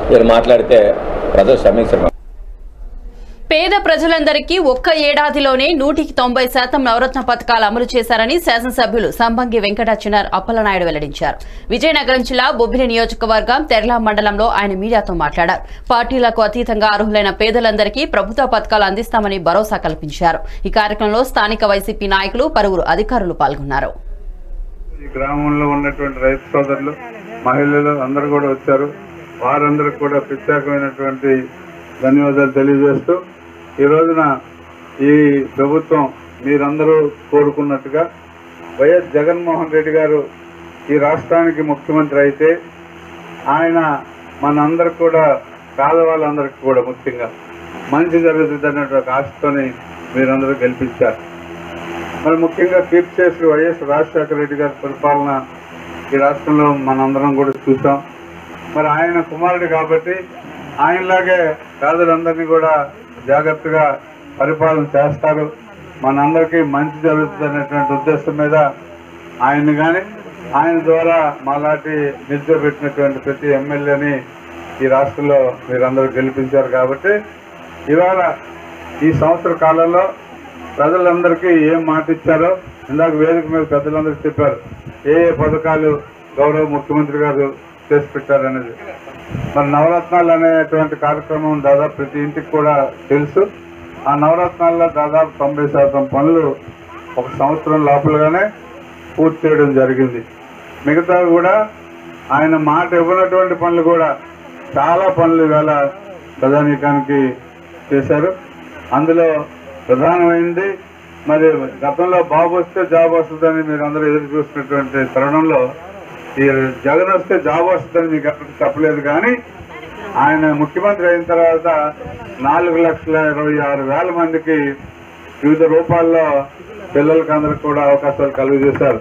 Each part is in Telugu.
మీరు మాట్లాడితే ప్రజలు సమీక్ష పేద ప్రజలందరికీ ఒక్క ఏడాదిలోనే నూటికి తొంభై శాతం నవరత్న పథకాలు అమలు చేశారని శాసనసభ్యులు సంబంగి వెంకటాచినార్ అప్పలనాయుడు వెల్లడించారు విజయనగరం జిల్లా బొబ్బిలి నియోజకవర్గం తెరల మండలంలో ఆయన మీడియాతో మాట్లాడారు పార్టీలకు అతీతంగా అర్హులైన పేదలందరికీ ప్రభుత్వ పథకాలు అందిస్తామని భరోసా కల్పించారు ఈ కార్యక్రమంలో స్థానిక వైసీపీ నాయకులు పలువురు అధికారులు పాల్గొన్నారు ఈ గ్రామంలో ఉన్నటువంటి రైతు సోదరులు మహిళలు అందరూ కూడా వచ్చారు వారందరికి కూడా ప్రత్యేకమైనటువంటి ధన్యవాదాలు తెలియజేస్తూ ఈ రోజున ఈ ప్రభుత్వం మీరందరూ కోరుకున్నట్టుగా వైఎస్ జగన్మోహన్ రెడ్డి గారు ఈ రాష్ట్రానికి ముఖ్యమంత్రి అయితే ఆయన మనందరికి కూడా పేదవాళ్ళందరికీ కూడా ముఖ్యంగా మంచి జరుగుతుంది అన్నటువంటి ఆశతోని మీరందరూ గెలిపించారు మరి ముఖ్యంగా కీర్తిశేషి వైఎస్ రాజశేఖర రెడ్డి గారి పరిపాలన ఈ రాష్ట్రంలో మనందరం కూడా చూసాం మరి ఆయన కుమారుడు కాబట్టి ఆయనలాగే పేదలందరినీ కూడా జాగ్రత్తగా పరిపాలన చేస్తారు మనందరికీ మంచి జరుగుతుంది అనేటువంటి ఉద్దేశం మీద ఆయన కానీ ఆయన ద్వారా మాలాంటి నిద్ర పెట్టినటువంటి ప్రతి ఎమ్మెల్యేని ఈ రాష్ట్రంలో మీరందరూ గెలిపించారు కాబట్టి ఇవాళ ఈ సంవత్సర కాలంలో ప్రజలందరికీ ఏం మాట ఇచ్చారో ఇందాక వేదిక మీద పెద్దలందరికీ చెప్పారు ఏ ఏ పథకాలు గౌరవ ముఖ్యమంత్రి గారు చేసి పెట్టారనేది మరి నవరత్నాలు అనేటువంటి కార్యక్రమం దాదాపు ప్రతి ఇంటికి కూడా తెలుసు ఆ నవరత్నాల్లో దాదాపు తొంభై శాతం పనులు ఒక సంవత్సరం లోపలగానే పూర్తి చేయడం జరిగింది మిగతా కూడా ఆయన మాట ఇవ్వనటువంటి పనులు కూడా చాలా పనులు ఇవాళ ప్రధానికానికి చేశారు అందులో ప్రధానమైంది మరి గతంలో బాబు వస్తే జాబ్ వస్తుందని మీరు అందరూ ఎదురు చూసినటువంటి తరుణంలో ఈ జగన్ వస్తే జాబ్ వస్తుందని మీకు ఎప్పటికీ చెప్పలేదు కానీ ఆయన ముఖ్యమంత్రి అయిన తర్వాత నాలుగు లక్షల ఇరవై ఆరు వేల మందికి వివిధ రూపాల్లో పిల్లలకి అందరికి కూడా అవకాశాలు కలుగజేశారు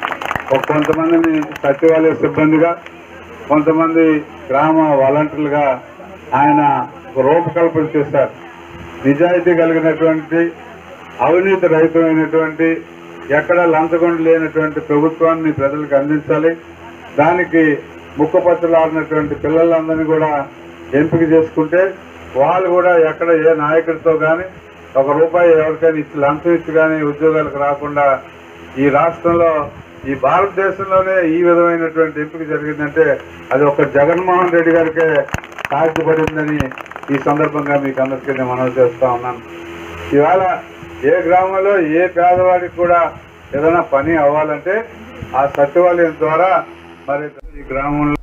ఒక కొంతమందిని సచివాలయ సిబ్బందిగా కొంతమంది గ్రామ వాలంటీర్లుగా ఆయన ఒక రూపకల్పన చేశారు నిజాయితీ కలిగినటువంటి అవినీతి రహితమైనటువంటి ఎక్కడ లంచగొండ లేనటువంటి ప్రభుత్వాన్ని ప్రజలకు అందించాలి దానికి ముక్కపచ్చలాడినటువంటి పిల్లలందరినీ కూడా ఎంపిక చేసుకుంటే వాళ్ళు కూడా ఎక్కడ ఏ నాయకుడితో కానీ ఒక రూపాయి ఎవరికైనా ఇచ్చి లంచం ఇచ్చి కానీ ఉద్యోగాలకు రాకుండా ఈ రాష్ట్రంలో ఈ భారతదేశంలోనే ఈ విధమైనటువంటి ఎంపిక జరిగిందంటే అది ఒక జగన్మోహన్ రెడ్డి గారికే సాధ్యపడిందని ఈ సందర్భంగా మీకు అందరికీ నేను మనవి చేస్తా ఉన్నాను ఇవాళ ఏ గ్రామంలో ఏ పేదవాడికి కూడా ఏదైనా పని అవ్వాలంటే ఆ సచివాలయం ద్వారా మరి ఈ గ్రామంలో